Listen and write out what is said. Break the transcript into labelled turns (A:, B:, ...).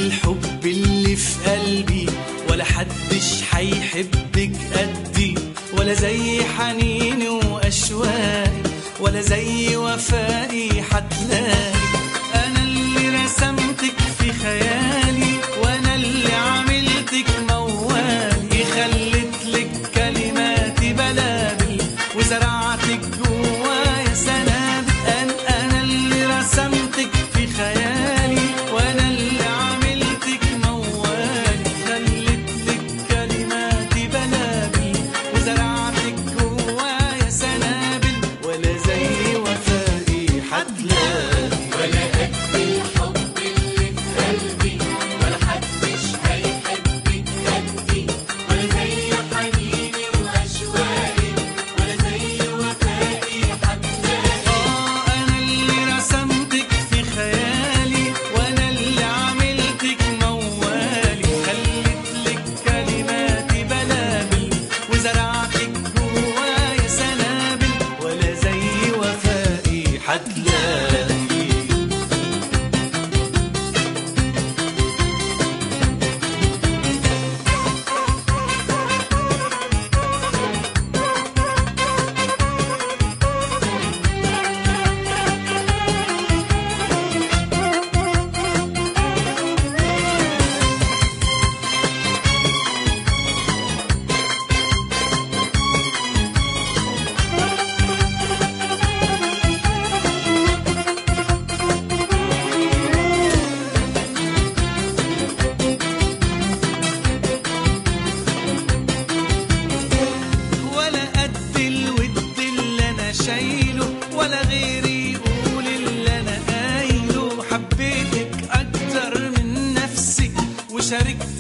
A: الحب اللي في قلبي ولا حدش حيحبك قدي ولا زي حنيني واشواقي ولا زي وفائي حتلاقي انا اللي رسمتك في خيالي وانا اللي عملتك موالي خليت لك كلماتي بلابل وزرعتك جوايا سنابل انا انا اللي رسمتك في خيالي وانا اللي عملتك موالي خليت لك كلماتي بلابل وزرعتك جوايا سنابل ولا زي وفائي حتلاقي
B: ولا قد الحب اللي في قلبي ولا حدش هيحبك قدي ولا زي حنيني واشواقي ولا زي وفائي حتلاقي
A: آه أنا اللي رسمتك في خيالي وأنا اللي عملتك موالي خليت لك كلماتي بلابل وزرعتك جوايا سنابل ولا زي وفائي حتلاقي ولا قد الود اللي انا شايله ولا غيري يقول اللي انا قايله حبيتك اكتر من نفسي وشاركت